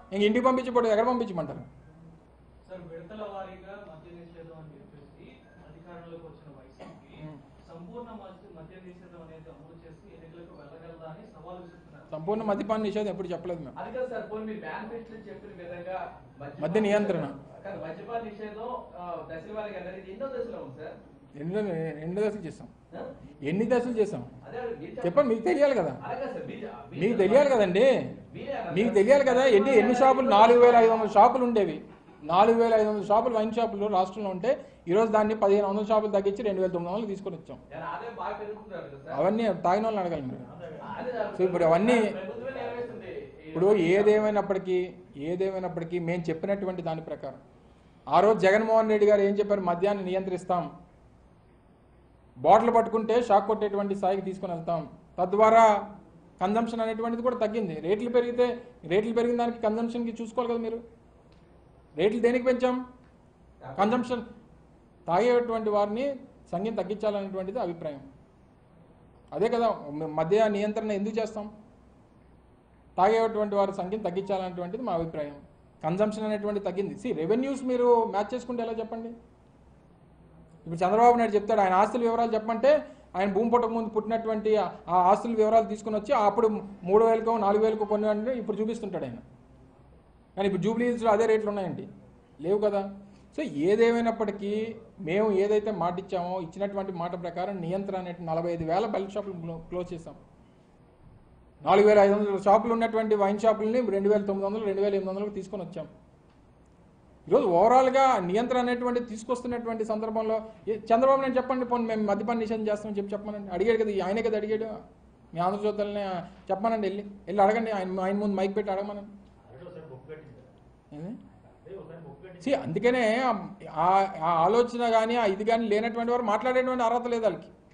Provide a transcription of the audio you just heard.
ఇంక ఇంటికి పంపించబోడు ఎక్కడ పంపించమంటారు సార్ విడతల వారీగా మద్య నిషేధం అని చెప్పేసి అధికారంలోకి వచ్చిన వైసీపీ ఉం. సంపూర్ణ మద్య మద్య నిషేధం అనేది అమలు చేసి ఎన్నికలకు వెళ్ళగలదా అని సవాల్ విసురుతున్నారు సంపూర్ణ మద్యపాన నిషేధం ఎప్పుడు చెప్పలేదు మేము అది కాదు సార్ పోనీ మీరు మేనిఫెస్టో చెప్పిన విధంగా మద్యపాన మద్య నియంత్రణ. కాదు మద్యపాన నిషేధం ఆ, దశల వారీగా అనేది ఎన్నో దశలో ఉంది సార్ ఎన్ని ఎన్ని దశలు చేసాం ఆ? ఎన్ని దశలు చేసాం అదే మీరు చెప్పండి మీకు తెలియాలి కదా అలాగే సార్ మీరు- మీరు- మీకు తెలియాలి కదండి మీరే అన్నారు మీకు సార్. తెలియాలి కదా ఎన్ని ఎన్ని షాపులు నాలుగు వేల ఐదు వందల షాపులు ఉండేవి నాలుగు వేల ఐదు వందల షాపులు వైన్ షాపులు రాష్ట్రంలో ఉంటే ఈరోజు దాన్ని పదిహేను వందల షాపులు తగ్గించి రెండు వేల తొమ్మిది వందలు తీసుకొని వచ్చాం దాని ఆదాయం బాగా పెరుగుతున్నారు కదా సార్ అవన్నీ తాగిన వాళ్ళని అడగాలి మీరు అదే సార్. సో ఇప్పుడు అవన్నీ ప్రభుత్వమే నెరవేరుస్తుంది ఈ- ఇప్పుడు ఏదేమైనప్పటికీ ఏదేమైనప్పటికీ మేము చెప్పినటువంటి దాని ప్రకారం ఆ రోజు జగన్మోహన్ రెడ్డి గారు ఏం చెప్పారు మద్యాన్ని నియంత్రిస్తాం బాటిల్ పట్టుకుంటే షాక్ కొట్టేటువంటి స్థాయికి తీసుకొని వెళ్తాం తద్వారా కన్జంప్షన్ అనేటువంటిది కూడా తగ్గింది రేట్లు పెరిగితే రేట్లు పెరిగిన దానికి కన్జంప్షన్కి చూసుకోవాలి కదా మీరు రేట్లు దేనికి పెంచాం కన్జంప్షన్ తాగేటువంటి వారిని సంఖ్యను తగ్గించాలనేటువంటిది అభిప్రాయం అదే కదా మ- మద్య నియంత్రణ ఎందుకు చేస్తాం తాగేటువంటి వారి సంఖ్యను తగ్గించాలనేటువంటిది మా అభిప్రాయం కన్జంప్షన్ అనేటువంటి తగ్గింది సి రెవెన్యూస్ మీరు మ్యాచ్ చేసుకుంటే ఎలా చెప్పండి ఇప్పుడు చంద్రబాబు నాయుడు చెప్తాడు ఆయన ఆస్తుల వివరాలు చెప్పంటే ఆయన భూమి పుట్టక ముందు పుట్టినటువంటి ఆ- ఆ ఆస్తుల వివరాలు తీసుకుని వచ్చి అప్పుడు మూడు వేలకో నాలుగు వేలకో కొన్ని అంటే ఇప్పుడు చూపిస్తుంటాడు ఆయన కానీ ఇప్పుడు జూబ్లీహిల్స్లో అదే రేట్లు ఉన్నాయండి లేవు కదా సో ఏదేమైనప్పటికీ మేము ఏదైతే మాట ఇచ్చామో ఇచ్చినటువంటి మాట ప్రకారం నియంత్రణ అనే నలభై ఐదు వేల బల్క్ షాపులు క్లో- క్లోజ్ చేసాం నాలుగు వేల ఐదు వందల షాపులు ఉన్నటువంటి వైన్ షాపులని రెండు వేల తొమ్మిది వందలు రెండు వేల ఎనిమిది వందలకు తీసుకొని వచ్చాం ఈరోజు ఓవరాల్గా నియంత్రణ అనేటువంటి తీసుకొస్తున్నటువంటి సందర్భంలో ఏ- చంద్రబాబు నాయుడు చెప్పండి పోనీ మేము మద్యపాన నిషేధం చేస్తామని చెప్పి చెప్పమనండి అడిగాడు కదా ఆయనే కదా అడిగాడు మీ ఆంధ్రజ్యోతులని చెప్పమనండి వెళ్ళి వెళ్ళి అడగండి ఆయన ఆయన ముందు మైక్ పెట్టి అడగమనండి ఏది? See, అందుకనే ఆ- ఆ ఆలోచన కానీ ఆ ఇది కానీ లేనటువంటి వారు మాట్లాడేటువంటి అర్హత లేదు వాళ్ళకి